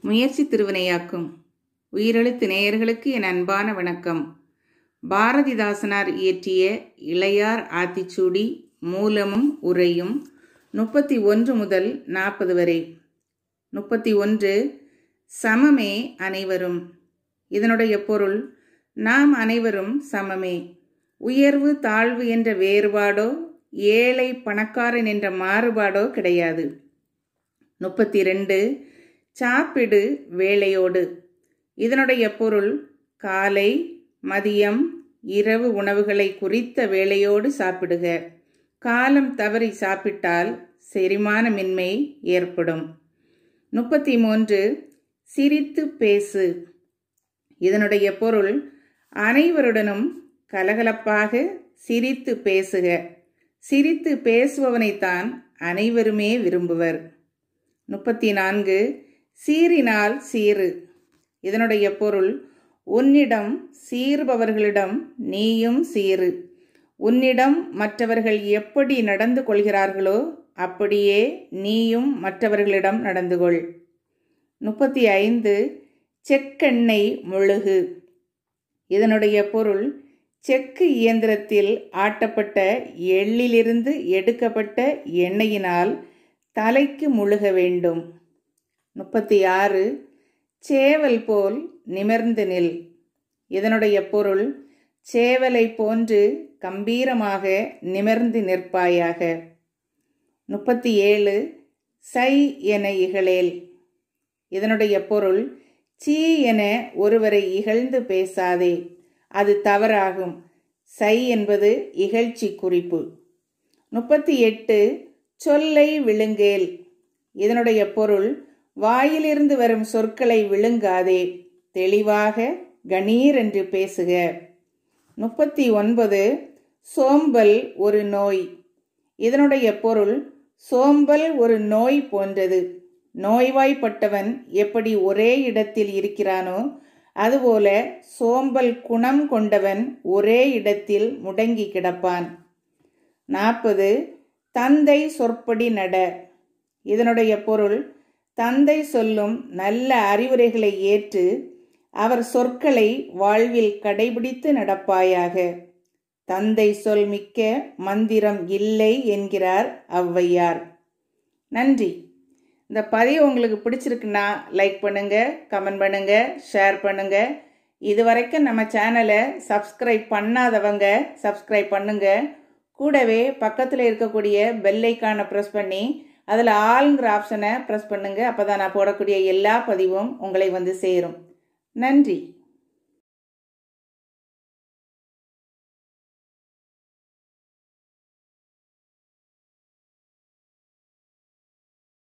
முயற்சி திருவினையாக்கும் உயிரெழுத்து நேயர்களுக்கு என் அன்பான வணக்கம் பாரதிதாசனார் இயற்றிய இளையார் ஆத்திச்சூடி மூலமும் உரையும் முப்பத்தி ஒன்று முதல் நாற்பது வரை முப்பத்தி ஒன்று சமமே அனைவரும் இதனுடைய பொருள் நாம் அனைவரும் சமமே உயர்வு தாழ்வு என்ற வேறுபாடோ ஏழை பணக்காரன் என்ற மாறுபாடோ கிடையாது முப்பத்தி ரெண்டு சாப்பிடு வேளையோடு இதனுடைய பொருள் காலை மதியம் இரவு உணவுகளை குறித்த வேளையோடு சாப்பிடுக காலம் தவறி சாப்பிட்டால் செரிமானமின்மை ஏற்படும் முப்பத்தி மூன்று சிரித்து பேசு இதனுடைய பொருள் அனைவருடனும் கலகலப்பாக சிரித்து பேசுக சிரித்து பேசுபவனைத்தான் அனைவருமே விரும்புவர் முப்பத்தி நான்கு சீரினால் சீரு இதனுடைய பொருள் உன்னிடம் சீறுபவர்களிடம் நீயும் சீரு உன்னிடம் மற்றவர்கள் எப்படி நடந்து கொள்கிறார்களோ அப்படியே நீயும் மற்றவர்களிடம் நடந்து கொள் முப்பத்தி ஐந்து செக்கெண்ணெய் முழுகு இதனுடைய பொருள் செக்கு இயந்திரத்தில் ஆட்டப்பட்ட எள்ளிலிருந்து எடுக்கப்பட்ட எண்ணெயினால் தலைக்கு முழுக வேண்டும் முப்பத்தி ஆறு சேவல் போல் நிமிர்ந்து நில் இதனுடைய பொருள் சேவலை போன்று கம்பீரமாக நிமிர்ந்து நிற்பாயாக முப்பத்தி ஏழு சை என இகழேல் இதனுடைய பொருள் சீ என ஒருவரை இகழ்ந்து பேசாதே அது தவறாகும் சை என்பது இகழ்ச்சி குறிப்பு முப்பத்தி எட்டு சொல்லை விழுங்கேல் இதனுடைய பொருள் வாயிலிருந்து வரும் சொற்களை விழுங்காதே தெளிவாக கணீர் என்று பேசுக முப்பத்தி ஒன்பது சோம்பல் ஒரு நோய் இதனுடைய பொருள் சோம்பல் ஒரு நோய் போன்றது நோய்வாய்ப்பட்டவன் எப்படி ஒரே இடத்தில் இருக்கிறானோ அதுபோல சோம்பல் குணம் கொண்டவன் ஒரே இடத்தில் முடங்கி கிடப்பான் நாற்பது தந்தை சொற்படி நட இதனுடைய பொருள் தந்தை சொல்லும் நல்ல அறிவுரைகளை ஏற்று அவர் சொற்களை வாழ்வில் கடைபிடித்து நடப்பாயாக தந்தை சொல் மிக்க மந்திரம் இல்லை என்கிறார் ஔவையார் நன்றி இந்த பதிவு உங்களுக்கு பிடிச்சிருக்குன்னா லைக் பண்ணுங்க கமெண்ட் பண்ணுங்க ஷேர் பண்ணுங்க இது வரைக்கும் நம்ம சேனலை சப்ஸ்கிரைப் பண்ணாதவங்க சப்ஸ்கிரைப் பண்ணுங்க கூடவே பக்கத்தில் இருக்கக்கூடிய பெல்லைக்கானை ப்ரெஸ் பண்ணி அதில் ஆளுங்கிற ஆப்ஷனை ப்ரெஸ் பண்ணுங்க அப்போ தான் நான் போடக்கூடிய எல்லா பதிவும் உங்களை வந்து சேரும் நன்றி